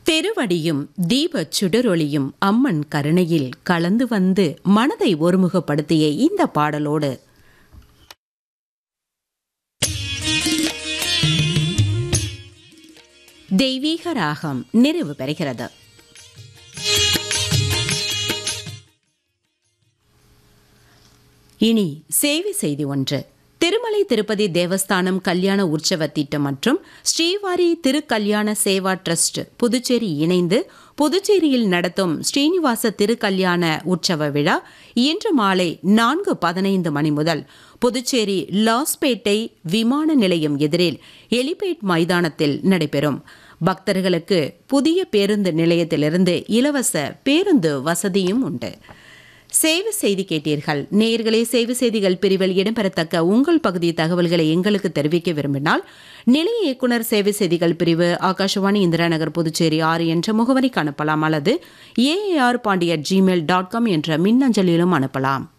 தெருவடியும் தீபச் சுடரொளியும் அம்மன் கருணையில் கலந்து வந்து மனதை ஒருமுகப்படுத்திய இந்த பாடலோடு தெய்வீக ராகம் நிறைவு பெறுகிறது இனி சேவை செய்தி ஒன்று திருமலை திருப்பதி தேவஸ்தானம் கல்யாண உற்சவ திட்டம் மற்றும் ஸ்ரீவாரி திருக்கல்யாண சேவா ட்ரஸ்ட் புதுச்சேரி இணைந்து புதுச்சேரியில் நடத்தும் ஸ்ரீனிவாச திருக்கல்யாண உற்சவ விழா இன்று மாலை நான்கு பதினைந்து மணி முதல் புதுச்சேரி லாஸ்பேட்டை விமான நிலையம் எதிரில் எலிபேட் மைதானத்தில் நடைபெறும் பக்தர்களுக்கு புதிய பேருந்து நிலையத்திலிருந்து இலவச பேருந்து வசதியும் உண்டு சேவை செய்தி கேட்டீர்கள் நேயர்களே சேவை செய்திகள் பிரிவில் இடம்பெறத்தக்க உங்கள் பகுதி தகவல்களை எங்களுக்கு தெரிவிக்க விரும்பினால் நிலைய இயக்குனர் சேவை செய்திகள் பிரிவு ஆகாஷவாணி இந்திரா நகர் புதுச்சேரி ஆறு என்ற முகவரிக்கு அனுப்பலாம் அல்லது ஏஏஆர் பாண்டியட் ஜிமெயில் டாட் காம் என்ற மின்னஞ்சலிலும் அனுப்பலாம்